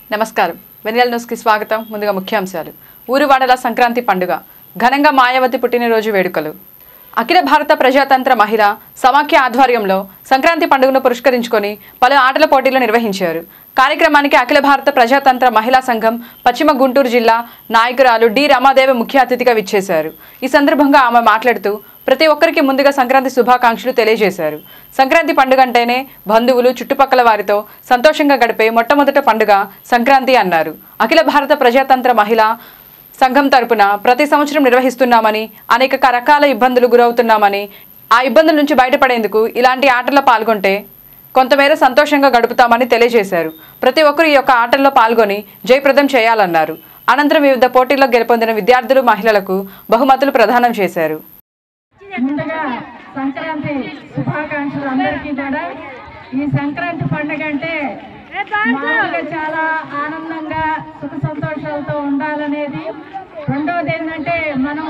నమస్కారం వెనియల్ న్యూస్కి స్వాగతం ముందుగా ముఖ్యాంశాలు ఊరువాడల సంక్రాంతి పండుగ ఘనంగా మాయావతి పుట్టినరోజు వేడుకలు అఖిల భారత ప్రజాతంత్ర మహిళ సమాఖ్య ఆధ్వర్యంలో సంక్రాంతి పండుగను పురస్కరించుకొని పలు ఆటల పోటీలు నిర్వహించారు కార్యక్రమానికి అఖిల భారత ప్రజాతంత్ర మహిళా సంఘం పశ్చిమ గుంటూరు జిల్లా నాయకురాలు డి రమాదేవి ముఖ్య అతిథిగా విచ్చేశారు ఈ సందర్భంగా ఆమె మాట్లాడుతూ ప్రతి ఒక్కరికి ముందుగా సంక్రాంతి శుభాకాంక్షలు తెలియజేశారు సంక్రాంతి పండుగ అంటేనే బంధువులు చుట్టుపక్కల వారితో సంతోషంగా గడిపే మొట్టమొదటి పండుగ సంక్రాంతి అన్నారు అఖిల భారత ప్రజాతంత్ర మహిళ సంఘం తరపున ప్రతి సంవత్సరం నిర్వహిస్తున్నామని అనేక రకాల ఇబ్బందులు గురవుతున్నామని ఆ ఇబ్బందుల నుంచి బయటపడేందుకు ఇలాంటి ఆటల్లో పాల్గొంటే కొంతమేర సంతోషంగా గడుపుతామని తెలియజేశారు ప్రతి ఒక్కరు ఈ యొక్క ఆటల్లో పాల్గొని జయప్రదం చేయాలన్నారు అనంతరం వివిధ పోటీల్లో గెలుపొందిన విద్యార్థులు మహిళలకు బహుమతులు ప్రదానం చేశారు ముందుగా సంక్రాంతి శుభాకాంక్షలు అందరికీ కూడా ఈ సంక్రాంతి పండుగ అంటే మామూలుగా చాలా ఆనందంగా సుఖ సంతోషాలతో ఉండాలనేది రెండవది ఏంటంటే మనం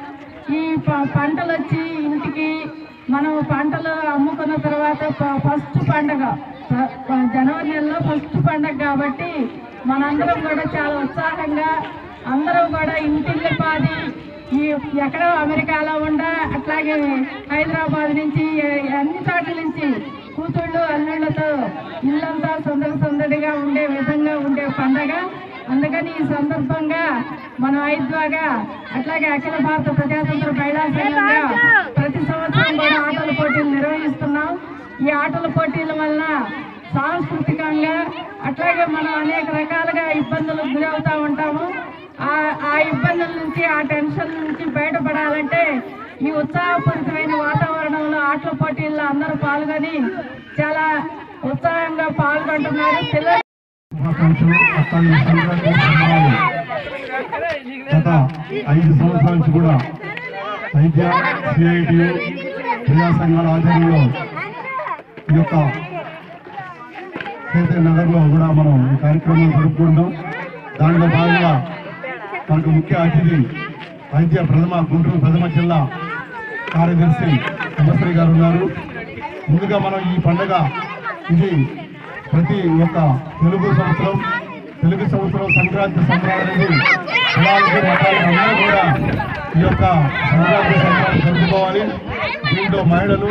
ఈ ప- పంటలు వచ్చి ఇంటికి మనం పంటలు అమ్ముకున్న తర్వాత ఫ- ఫస్ట్ పండగ ఫ- ఫ- జనవరి నెలలో ఫస్ట్ పండగ కాబట్టి మనందరం కూడా చాలా ఉత్సాహంగా అందరం కూడా ఇంటిల్లి పాది ఈ ఎక్కడో అమెరికాలో ఉండ అట్లాగే హైదరాబాద్ నుంచి ఎ- అన్ని చోట్ల నుంచి కూతుళ్ళు అల్లుళ్ళతో ఇల్లంతా సందడి సందడిగా ఉండే విధంగా ఉండే పండగ అందుకని ఈ సందర్భంగా మనం ఐద్వాగా అట్లాగే అఖిల భారత ప్రజాతంత్ర మహిళా సంఘంగా ప్రతి సంవత్సరం కూడా ఆటల పోటీలు నిర్వహిస్తున్నాం ఈ ఆటల పోటీల వల్ల సాంస్కృతికంగా అట్లాగే మనం అనేక రకాలుగా ఇబ్బందులకు గురవుతూ ఉంటాము ఆ ఆ ఇబ్బందుల నుంచి ఆ టెన్షన్ నుంచి బయటపడాలంటే ఈ ఉత్సాహపూరితమైన వాతావరణంలో ఆటల పోటీల్లో అందరూ పాల్గొని చాలా ఉత్సాహంగా పాల్గొంటున్నారు పిల్లలు శుభాకాంక్షలు అట్లాగే సంక్రాంతి సంబరాలు గత ఐదు సంవత్సరాల నుంచి కూడా వైద్య సిఐటి ప్రజా సంఘాల ఆధ్వర్యంలో ఈ యొక్క కేంద్ర నగర్లో కూడా మనం ఈ కార్యక్రమం జరుపుకుంటాం దాంట్లో భాగంగా మనకు ముఖ్య అతిథి వైద్య ప్రథమ గుంటూరు ప్రథమ జిల్లా కార్యదర్శి సమశ్రీ గారు ఉన్నారు ముందుగా మనం ఈ పండగ ఇది ప్రతి ఒక్క తెలుగు సంవత్సరం తెలుగు సంవత్సరం సంక్రాంతి సంబరాలు అనేది కులాలకి మతాలకి అందరూ కూడా ఈ యొక్క సంక్రాంతి సంబరాలు జరుపుకోవాలి దీంట్లో మహిళలు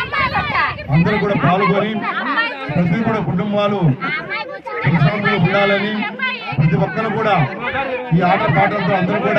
అందరూ కూడా పాల్గొని ప్రతి కూడా కుటుంబాలు ప్రశాంతంగా ఉండాలని ప్రతి ఒక్కరు కూడా ఈ ఆట పాటలతో అందరూ కూడా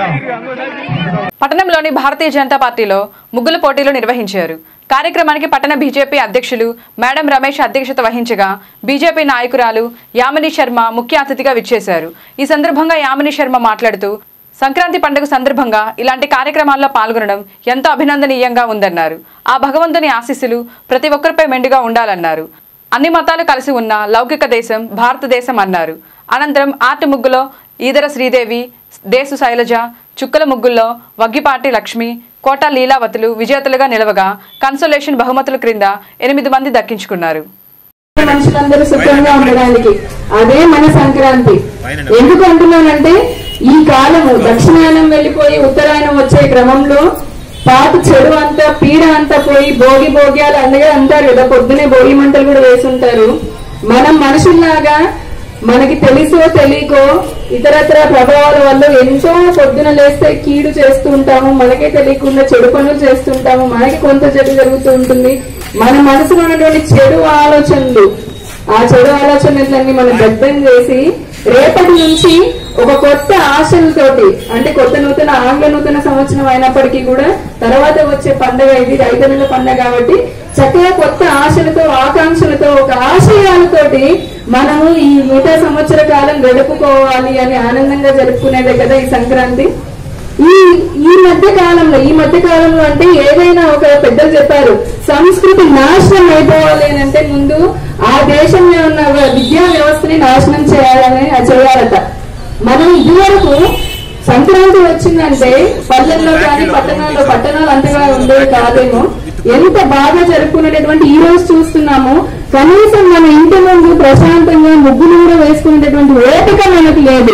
పట్టణంలోని భారతీయ జనతా పార్టీలో ముగ్గుల పోటీలు నిర్వహించారు కార్యక్రమానికి పట్టణ బీజేపీ అధ్యక్షులు మేడం రమేష్ అధ్యక్షత వహించగా బీజేపీ నాయకురాలు యామిని శర్మ ముఖ్య అతిథిగా విచ్చేశారు ఈ సందర్భంగా యామిని శర్మ మాట్లాడుతూ సంక్రాంతి పండుగ సందర్భంగా ఇలాంటి కార్యక్రమాల్లో పాల్గొనడం ఎంతో అభినందనీయంగా ఉందన్నారు ఆ భగవంతుని ఆశీస్సులు ప్రతి ఒక్కరిపై మెండుగా ఉండాలన్నారు అన్ని మతాలు కలిసి ఉన్న లౌకిక దేశం భారతదేశం అన్నారు అనంతరం ఆర్ట్ ముగ్గులో ఈదర శ్రీదేవి దేశు శైలజ చుక్కల ముగ్గుల్లో వగ్గిపాటి లక్ష్మి కోట లీలావతులు విజేతలుగా నిలవగా కన్సోలేషన్ బహుమతుల క్రింద ఎనిమిది మంది దక్కించుకున్నారు మనుషులందరూ సుఖంగా ఉండడానికి అదే మన సంక్రాంతి ఎందుకు అంటున్నానంటే ఈ కాలము దక్షిణాయనం వెళ్ళిపోయి ఉత్తరాయణం వచ్చే క్రమంలో పాత చెడు అంతా పీడ అంతా పోయి భోగి భోగ్యాలు అందగా అంటారు కదా పొద్దునే భోగి మంటలు కూడా వేసుంటారు మనం మనుషుల్లాగా మనకి తెలుసో తెలియకో ఇతరత్ర ప్రభావాల వల్ల ఎంతో పొద్దున లేస్తే కీడు చేస్తూ ఉంటాము మనకే తెలియకుండా చెడు పనులు చేస్తుంటాము మనకి కొంత చెడు జరుగుతూ ఉంటుంది మన మనసులో ఉన్నటువంటి చెడు ఆలోచనలు ఆ చెడు ఆలోచనలన్నీ మనం దగ్ధం చేసి రేపటి నుంచి ఒక కొత్త ఆశలతోటి అంటే కొత్త నూతన ఆంగ్ల నూతన సంవత్సరం అయినప్పటికీ కూడా తర్వాత వచ్చే పండగ ఇది రైతన్నుల పండగ కాబట్టి చక్కగా కొత్త ఆశలతో ఆకాంక్షలతో ఒక ఆశయాలతోటి మనము ఈ నూట సంవత్సర కాలం గడుపుకోవాలి అని ఆనందంగా జరుపుకునేదే కదా ఈ సంక్రాంతి ఈ ఈ మధ్య కాలంలో ఈ మధ్య కాలంలో అంటే ఏదైనా ఒక పెద్దలు చెప్పారు సంస్కృతి నాశనం అయిపోవాలి అని అంటే ముందు ఆ దేశంలో ఉన్న విద్యా వ్యవస్థని నాశనం చేయాలని చేయాలట మనం ఇదివరకు సంక్రాంతి వచ్చిందంటే పల్లెల్లో కానీ పట్టణాల్లో పట్టణాలు అంతగా ఉండేవి కాదేమో ఎంత బాగా జరుపుకునేటటువంటి ఈ రోజు చూస్తున్నాము కనీసం మన ఇంటి ముందు ప్రశాంతంగా ముగ్గులు కూడా వేసుకునేటటువంటి ఓపిక మనకు లేదు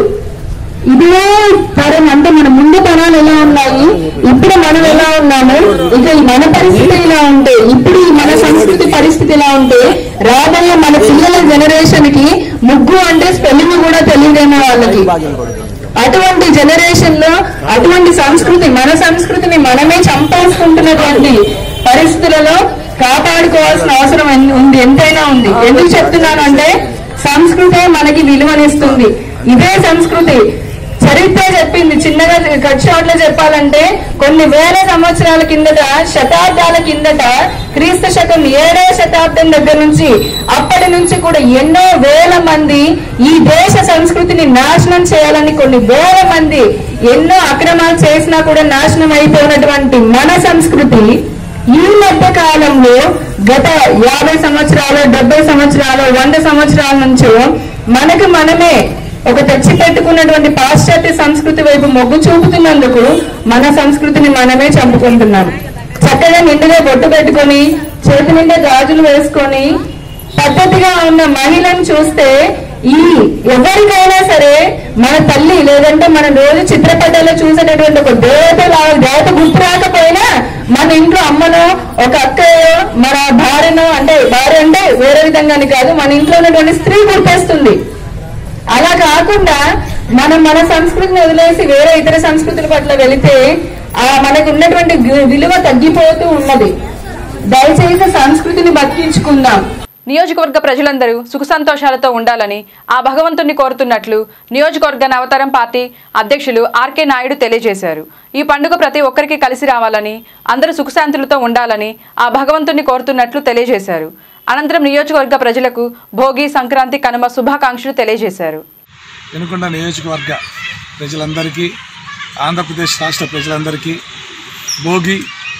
ఇదే తరం అంటే మన ముందు తరాలు ఎలా ఉన్నాయి ఇప్పుడు మనం ఎలా ఉన్నాము ఇక ఈ మన పరిస్థితి ఇలా ఉంటే ఇప్పుడు ఈ మన సంస్కృతి పరిస్థితి ఇలా ఉంటే రాబోయే మన పిల్లల జనరేషన్ కి ముగ్గు అంటే స్పెల్లింగ్ కూడా తెలియదేమో వాళ్ళకి అటువంటి జనరేషన్ లో అటువంటి సంస్కృతి మన సంస్కృతిని మనమే చంపేసుకుంటున్నటువంటి పరిస్థితులలో కాపాడుకోవాల్సిన అవసరం ఎన్- ఉంది ఎంతైనా ఉంది ఎందుకు చెప్తున్నాను అంటే సంస్కృతే మనకి విలువనిస్తుంది ఇదే సంస్కృతి చరిత్ర చెప్పింది చిన్నగా కట్ షాట్ లో చెప్పాలంటే కొన్ని వేల సంవత్సరాల కిందట శతాబ్దాల కిందట క్రీస్తు శకం ఏడవ శతాబ్దం దగ్గర నుంచి అప్పటి నుంచి కూడా ఎన్నో వేల మంది ఈ దేశ సంస్కృతిని నాశనం చేయాలని కొన్ని వేల మంది ఎన్నో అక్రమాలు చేసినా కూడా నాశనం అయిపోయినటువంటి మన సంస్కృతి ఈ మధ్య కాలంలో గత యాభై సంవత్సరాలు డెబ్బై సంవత్సరాలు వంద సంవత్సరాల నుంచో మనకు మనమే ఒక తెచ్చి పెట్టుకున్నటువంటి పాశ్చాత్య సంస్కృతి వైపు మొగ్గు చూపుతున్నందుకు మన సంస్కృతిని మనమే చంపుకుంటున్నాం చక్కగా నిండుగా బొట్టు పెట్టుకొని చేతి నిండా గాజులు వేసుకొని పద్ధతిగా ఉన్న మహిళను చూస్తే ఈ ఎవరికైనా సరే మన తల్లి లేదంటే మన రోజు చిత్రపటాల్లో చూసేటటువంటి ఒక దేవత లా- దేవత గుర్తు రాకపోయినా మన ఇంట్లో అమ్మనో ఒక అక్కయో మన భార్యనో అంటే భార్య అంటే వేరే విధంగాని కాదు మన ఇంట్లో ఉన్నటువంటి స్త్రీ గుర్తొస్తుంది అలా కాకుండా మనం మన సంస్కృతిని వదిలేసి వేరే ఇతర సంస్కృతుల పట్ల వెళితే ఆ మనకు ఉన్నటువంటి వి- విలువ తగ్గిపోతూ ఉన్నది దయచేసి సంస్కృతిని బతికించుకుందాం నియోజకవర్గ ప్రజలందరూ సుఖ సంతోషాలతో ఉండాలని ఆ భగవంతుణ్ణి కోరుతున్నట్లు నియోజకవర్గ నవతరం పార్టీ అధ్యక్షులు ఆర్కే నాయుడు తెలియజేశారు ఈ పండుగ ప్రతి ఒక్కరికి కలిసి రావాలని అందరూ సుఖశాంతులతో ఉండాలని ఆ భగవంతుణ్ణి కోరుతున్నట్లు తెలియజేశారు అనంతరం నియోజకవర్గ ప్రజలకు భోగి సంక్రాంతి కనుమ శుభాకాంక్షలు తెలియజేశారు వినుకొండ నియోజకవర్గ ప్రజలందరికీ ఆంధ్రప్రదేశ్ రాష్ట్ర ప్రజలందరికీ భోగి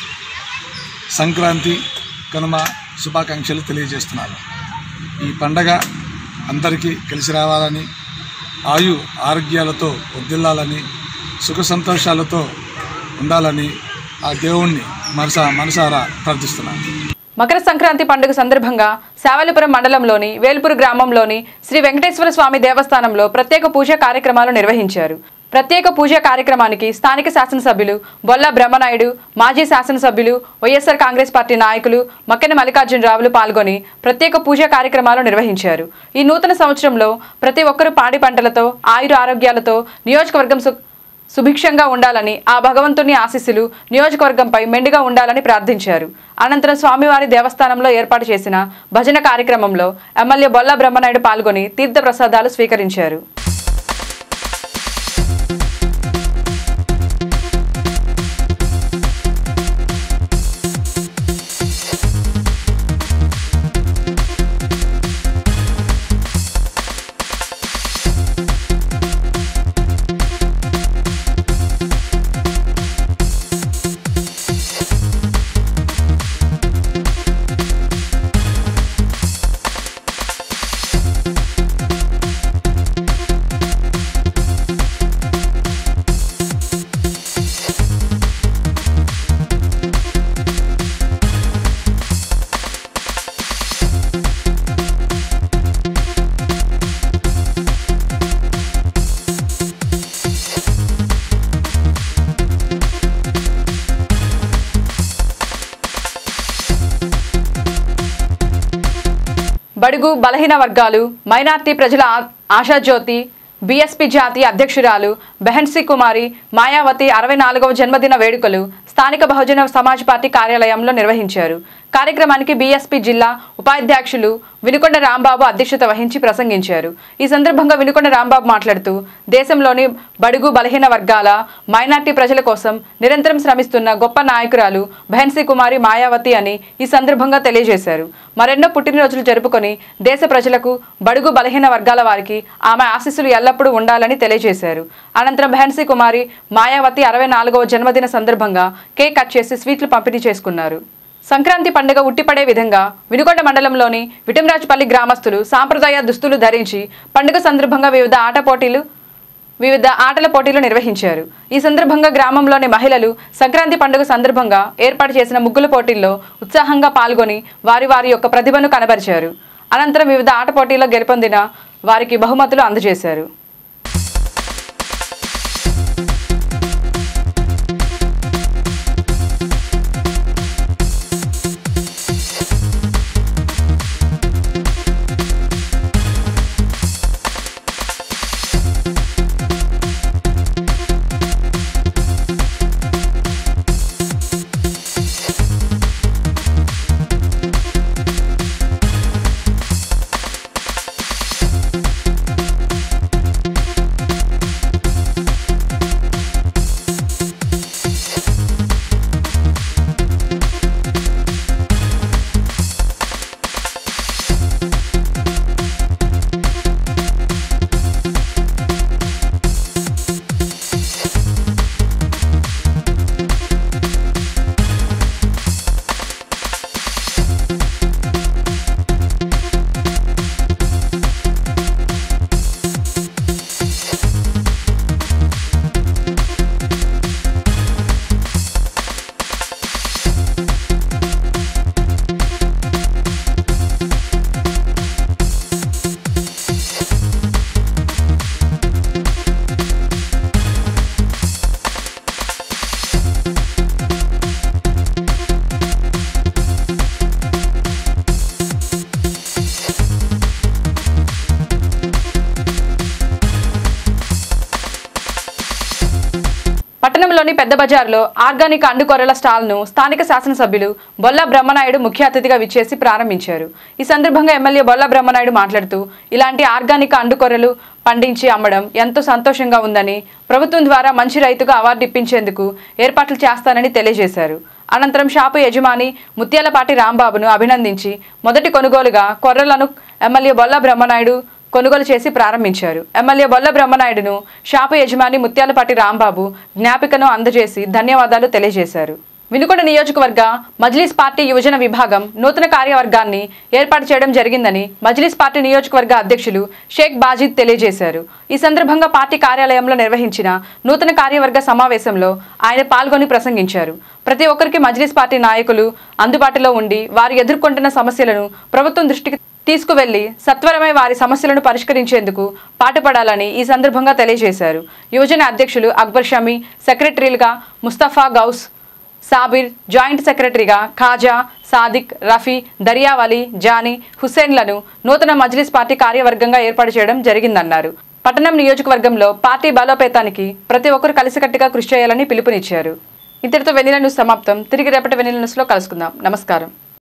సంక్రాంతి కనుమ శుభాకాంక్షలు తెలియజేస్తున్నాను ఈ పండగ అందరికీ కలిసి రావాలని ఆయు ఆరోగ్యాలతో వర్ధిల్లాలని సుఖ సంతోషాలతో ఉండాలని ఆ దేవుణ్ణి మనస మనసారా ప్రార్థిస్తున్నాను మకర సంక్రాంతి పండుగ సందర్భంగా శావలిపురం మండలంలోని వేల్పూర్ గ్రామంలోని శ్రీ వెంకటేశ్వర స్వామి దేవస్థానంలో ప్రత్యేక పూజా కార్యక్రమాలు నిర్వహించారు ప్రత్యేక పూజా కార్యక్రమానికి స్థానిక శాసనసభ్యులు బొల్ల బ్రహ్మనాయుడు మాజీ శాసనసభ్యులు వైఎస్ఆర్ కాంగ్రెస్ పార్టీ నాయకులు మక్కెన మల్లికార్జునరావులు పాల్గొని ప్రత్యేక పూజా కార్యక్రమాలు నిర్వహించారు ఈ నూతన సంవత్సరంలో ప్రతి ఒక్కరూ పాడి పంటలతో ఆయుర ఆరోగ్యాలతో నియోజకవర్గం సు సుభిక్షంగా ఉండాలని ఆ భగవంతుని ఆశీస్సులు నియోజకవర్గంపై మెండుగా ఉండాలని ప్రార్థించారు అనంతరం స్వామివారి దేవస్థానంలో ఏర్పాటు చేసిన భజన కార్యక్రమంలో ఎమ్మెల్యే బొల్ల బ్రహ్మనాయుడు పాల్గొని తీర్థ ప్రసాదాలు స్వీకరించారు బడుగు బలహీన వర్గాలు మైనార్టీ ప్రజల ఆ- ఆశాజ్యోతి బీఎస్పీ జాతీయ అధ్యక్షురాలు బెహన్సీ కుమారి మాయావతి అరవై నాలుగవ జన్మదిన వేడుకలు స్థానిక బహుజన సమాజ్ పార్టీ కార్యాలయంలో నిర్వహించారు కార్యక్రమానికి బీఎస్పీ జిల్లా ఉపాధ్యక్షులు వినుకొండ రాంబాబు అధ్యక్షత వహించి ప్రసంగించారు ఈ సందర్భంగా వినుకొండ రాంబాబు మాట్లాడుతూ దేశంలోని బడుగు బలహీన వర్గాల మైనార్టీ ప్రజల కోసం నిరంతరం శ్రమిస్తున్న గొప్ప నాయకురాలు బెహన్సీ కుమారి మాయావతి అని ఈ సందర్భంగా తెలియజేశారు మరెన్నో పుట్టినరోజులు జరుపుకొని దేశ ప్రజలకు బడుగు బలహీన వర్గాల వారికి ఆమె ఆశీస్సులు ఎల్లప్పుడూ ఉండాలని తెలియజేశారు అనంతరం బెహన్సీ కుమారి మాయావతి అరవై నాలుగవ జన్మదిన సందర్భంగా కేక్ కట్ చేసి స్వీట్లు పంపిణీ చేసుకున్నారు సంక్రాంతి పండుగ ఉట్టిపడే విధంగా వినుకొండ మండలంలోని విటంరాజుపల్లి గ్రామస్తులు సాంప్రదాయ దుస్తులు ధరించి పండుగ సందర్భంగా వివిధ ఆట పోటీలు వివిధ ఆటల పోటీలు నిర్వహించారు ఈ సందర్భంగా గ్రామంలోని మహిళలు సంక్రాంతి పండుగ సందర్భంగా ఏర్పాటు చేసిన ముగ్గుల పోటీల్లో ఉత్సాహంగా పాల్గొని వారి వారి యొక్క ప్రతిభను కనబరిచారు అనంతరం వివిధ ఆట పోటీల్లో గెలుపొందిన వారికి బహుమతులు అందజేశారు పట్టణంలోని పెద్ద బజార్లో ఆర్గానిక్ అండుకొర్రల స్టాల్ను స్థానిక శాసనసభ్యులు బొల్ల బ్రహ్మనాయుడు ముఖ్య అతిథిగా విచ్చేసి ప్రారంభించారు ఈ సందర్భంగా ఎమ్మెల్యే బొల్ల బ్రహ్మనాయుడు మాట్లాడుతూ ఇలాంటి ఆర్గానిక్ అండుకొర్రలు పండించి అమ్మడం ఎంతో సంతోషంగా ఉందని ప్రభుత్వం ద్వారా మంచి రైతుగా అవార్డు ఇప్పించేందుకు ఏర్పాట్లు చేస్తానని తెలియజేశారు అనంతరం షాపు యజమాని ముత్యాలపాటి రాంబాబును అభినందించి మొదటి కొనుగోలుగా కొర్రలను ఎమ్మెల్యే బొల్ల బ్రహ్మనాయుడు కొనుగోలు చేసి ప్రారంభించారు ఎమ్మెల్యే బొల్ల బ్రహ్మనాయుడును షాపు యజమాని ముత్యాలపాటి రాంబాబు జ్ఞాపికను అందజేసి ధన్యవాదాలు తెలియజేశారు వినుకొండ నియోజకవర్గ మజ్లిస్ పార్టీ యువజన విభాగం నూతన కార్యవర్గాన్ని ఏర్పాటు చేయడం జరిగిందని మజ్లిస్ పార్టీ నియోజకవర్గ అధ్యక్షులు షేక్ బాజిద్ తెలియజేశారు ఈ సందర్భంగా పార్టీ కార్యాలయంలో నిర్వహించిన నూతన కార్యవర్గ సమావేశంలో ఆయన పాల్గొని ప్రసంగించారు ప్రతి ఒక్కరికి మజ్లిస్ పార్టీ నాయకులు అందుబాటులో ఉండి వారు ఎదుర్కొంటున్న సమస్యలను ప్రభుత్వం దృష్టికి తీసుకువెళ్లి సత్వరమే వారి సమస్యలను పరిష్కరించేందుకు పాటుపడాలని ఈ సందర్భంగా తెలియజేశారు యువజన అధ్యక్షులు అక్బర్ షమీ సెక్రటరీలుగా ముస్తఫా గౌస్ సాబిర్ జాయింట్ సెక్రటరీగా ఖాజా సాదిక్ రఫీ దర్యావలి జానీ హుస్సేన్లను నూతన మజ్లిస్ పార్టీ కార్యవర్గంగా ఏర్పాటు చేయడం జరిగిందన్నారు పట్టణం నియోజకవర్గంలో పార్టీ బలోపేతానికి ప్రతి ఒక్కరు కలిసికట్టుగా కృషి చేయాలని పిలుపునిచ్చారు ఇంతటితో వెన్నెల న్యూస్ సమాప్తం తిరిగి రేపటి వెన్నెల న్యూస్లో కలుసుకుందాం నమస్కారం